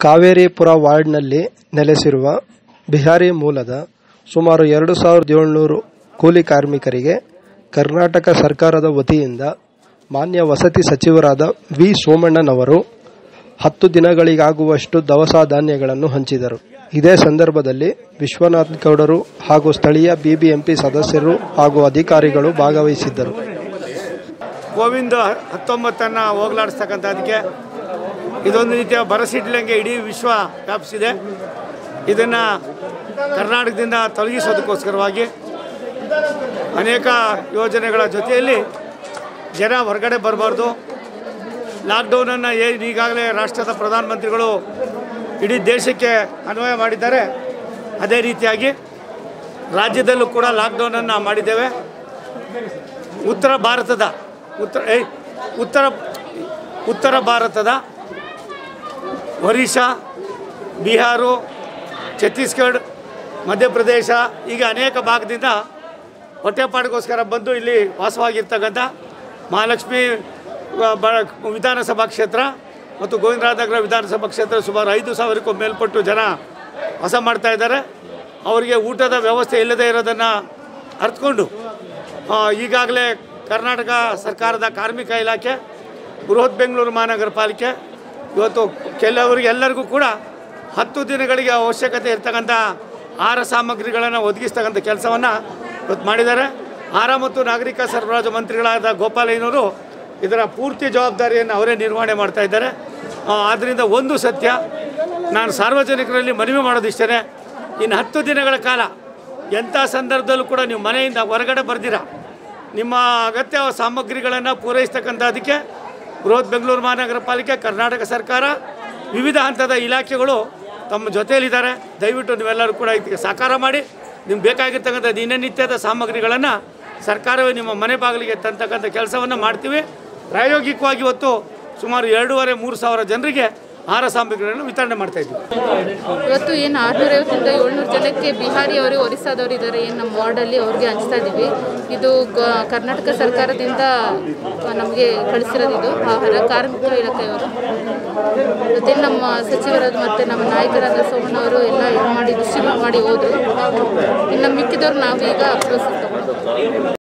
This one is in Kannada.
ಕಾವೇರಿಪುರ ವಾರ್ಡ್ನಲ್ಲಿ ನೆಲೆಸಿರುವ ಬಿಹಾರಿ ಮೂಲದ ಸುಮಾರು ಎರಡು ಸಾವಿರದ ಏಳುನೂರು ಕೂಲಿ ಕಾರ್ಮಿಕರಿಗೆ ಕರ್ನಾಟಕ ಸರ್ಕಾರದ ವತಿಯಿಂದ ಮಾನ್ಯ ವಸತಿ ಸಚಿವರಾದ ವಿ ಸೋಮಣ್ಣನವರು ಹತ್ತು ದಿನಗಳಿಗಾಗುವಷ್ಟು ದವಸ ಧಾನ್ಯಗಳನ್ನು ಹಂಚಿದರು ಇದೇ ಸಂದರ್ಭದಲ್ಲಿ ವಿಶ್ವನಾಥ್ ಗೌಡರು ಹಾಗೂ ಸ್ಥಳೀಯ ಬಿಬಿಎಂಪಿ ಸದಸ್ಯರು ಹಾಗೂ ಅಧಿಕಾರಿಗಳು ಭಾಗವಹಿಸಿದ್ದರು ಕೋವಿಂದ್ ಹತ್ತೊಂಬತ್ತನ್ನು ಹೋಗಲಾಡಿಸ್ತಕ್ಕಂಥದ್ದಕ್ಕೆ ಇದೊಂದು ರೀತಿಯ ಬರಸಿಡ್ಲಂಗೆ ಇಡೀ ವಿಶ್ವ ವ್ಯಾಪಿಸಿದೆ ಇದನ್ನು ಕರ್ನಾಟಕದಿಂದ ತೊಲಗಿಸೋದಕ್ಕೋಸ್ಕರವಾಗಿ ಅನೇಕ ಯೋಜನೆಗಳ ಜೊತೆಯಲ್ಲಿ ಜನ ಹೊರಗಡೆ ಬರಬಾರ್ದು ಲಾಕ್ಡೌನನ್ನು ಏನು ಈಗಾಗಲೇ ರಾಷ್ಟ್ರದ ಪ್ರಧಾನಮಂತ್ರಿಗಳು ಇಡೀ ದೇಶಕ್ಕೆ ಅನ್ವಯ ಮಾಡಿದ್ದಾರೆ ಅದೇ ರೀತಿಯಾಗಿ ರಾಜ್ಯದಲ್ಲೂ ಕೂಡ ಲಾಕ್ಡೌನನ್ನು ಮಾಡಿದ್ದೇವೆ ಉತ್ತರ ಭಾರತದ ಉತ್ತರ ಏ ಉತ್ತರ ಉತ್ತರ ಭಾರತದ ಒರಿಸ್ಸಾ ಬಿಹಾರು ಛತ್ತೀಸ್ಗಢ ಮಧ್ಯಪ್ರದೇಶ ಈಗ ಅನೇಕ ಭಾಗದಿಂದ ಹೊಟ್ಟೆಪಾಡಿಗೋಸ್ಕರ ಬಂದು ಇಲ್ಲಿ ವಾಸವಾಗಿರ್ತಕ್ಕಂಥ ಮಹಾಲಕ್ಷ್ಮಿ ಆ, ಬ ವಿಧಾನಸಭಾ ಕ್ಷೇತ್ರ ಮತ್ತು ಗೋವಿಂದರಾಜನಗರ ವಿಧಾನಸಭಾ ಕ್ಷೇತ್ರ ಸುಮಾರು ಐದು ಸಾವಿರಕ್ಕೂ ಮೇಲ್ಪಟ್ಟು ಜನ ವಾಸ ಮಾಡ್ತಾ ಇದ್ದಾರೆ ಅವರಿಗೆ ಊಟದ ವ್ಯವಸ್ಥೆ ಇಲ್ಲದೇ ಇರೋದನ್ನು ಅರ್ಥಕೊಂಡು ಈಗಾಗಲೇ ಕರ್ನಾಟಕ ಸರ್ಕಾರದ ಕಾರ್ಮಿಕ ಇಲಾಖೆ ಬೃಹತ್ ಬೆಂಗಳೂರು ಮಹಾನಗರ ಪಾಲಿಕೆ ಇವತ್ತು ಕೆಲವರಿಗೆ ಎಲ್ಲರಿಗೂ ಕೂಡ ಹತ್ತು ದಿನಗಳಿಗೆ ಅವಶ್ಯಕತೆ ಇರ್ತಕ್ಕಂಥ ಆಹಾರ ಸಾಮಗ್ರಿಗಳನ್ನು ಒದಗಿಸ್ತಕ್ಕಂಥ ಕೆಲಸವನ್ನು ಇವತ್ತು ಮಾಡಿದ್ದಾರೆ ಆಹಾರ ಮತ್ತು ನಾಗರಿಕ ಸರಬರಾಜು ಮಂತ್ರಿಗಳಾದ ಗೋಪಾಲಯ್ಯನವರು ಇದರ ಪೂರ್ತಿ ಜವಾಬ್ದಾರಿಯನ್ನು ಅವರೇ ನಿರ್ವಹಣೆ ಮಾಡ್ತಾ ಇದ್ದಾರೆ ಆ, ಆದ್ದರಿಂದ ಒಂದು ಸತ್ಯ ನಾನು ಸಾರ್ವಜನಿಕರಲ್ಲಿ ಮನವಿ ಮಾಡೋದಿಷ್ಟೇ ಇನ್ನು ಹತ್ತು ದಿನಗಳ ಕಾಲ ಎಂಥ ಸಂದರ್ಭದಲ್ಲೂ ಕೂಡ ನೀವು ಮನೆಯಿಂದ ಹೊರಗಡೆ ಬರ್ದಿರ ನಿಮ್ಮ ಅಗತ್ಯ ಸಾಮಗ್ರಿಗಳನ್ನು ಪೂರೈಸ್ತಕ್ಕಂಥದ್ದಕ್ಕೆ ಬೃಹತ್ ಬೆಂಗಳೂರು ಮಹಾನಗರ ಪಾಲಿಕೆ ಕರ್ನಾಟಕ ಸರ್ಕಾರ ವಿವಿಧ ಹಂತದ ಇಲಾಖೆಗಳು ತಮ್ಮ ಜೊತೆಯಲ್ಲಿದ್ದಾರೆ ದಯವಿಟ್ಟು ನೀವೆಲ್ಲರೂ ಕೂಡ ಇದಕ್ಕೆ ಸಹಕಾರ ಮಾಡಿ ನಿಮ್ಗೆ ಬೇಕಾಗಿರ್ತಕ್ಕಂಥ ದಿನನಿತ್ಯದ ಸಾಮಗ್ರಿಗಳನ್ನು ಸರ್ಕಾರವೇ ನಿಮ್ಮ ಮನೆ ಬಾಗಿಲಿಗೆ ತಂತಕ್ಕಂಥ ಕೆಲಸವನ್ನು ಮಾಡ್ತೀವಿ ಪ್ರಾಯೋಗಿಕವಾಗಿ ಇವತ್ತು ಸುಮಾರು ಎರಡೂವರೆ ಮೂರು ಸಾವಿರ ಜನರಿಗೆ ಆಹಾರ ಸಾಮಗ್ರಿಗಳನ್ನು ವಿತರಣೆ ಮಾಡ್ತಾ ಇದ್ದೀವಿ ಇವತ್ತು ಏನು ಆರುನೂರೈವತ್ತರಿಂದ ಏಳ್ನೂರು ಜನಕ್ಕೆ ಬಿಹಾರಿಯವರು ಒರಿಸ್ಸಾದವರು ಇದ್ದಾರೆ ಏನು ನಮ್ಮ ವಾರ್ಡಲ್ಲಿ ಅವ್ರಿಗೆ ಹಂಚ್ತಾ ಇದ್ದೀವಿ ಇದು ಗ- ಕರ್ನಾಟಕ ಸರ್ಕಾರದಿಂದ ನಮಗೆ ಕಳಿಸಿರೋದು ಇದು ಆಹಾರ ಕಾರ್ಮಿಕ ಇಲಾಖೆಯವರು ಜೊತೆ ನಮ್ಮ ಸಚಿವರಾದ ಮತ್ತು ನಮ್ಮ ನಾಯಕರಾದ ಸೋಮಣ್ಣವರು ಎಲ್ಲ ಇದು ಮಾಡಿ ಡಿಸ್ಟ್ರಿಬ್ಯೂಟ್ ಮಾಡಿ ಹೋದರು ಇನ್ನು ಮಿಕ್ಕಿದವ್ರು ನಾವೀಗ ಪ್ರೋಸೆಸ್ ತಗೊಂಡು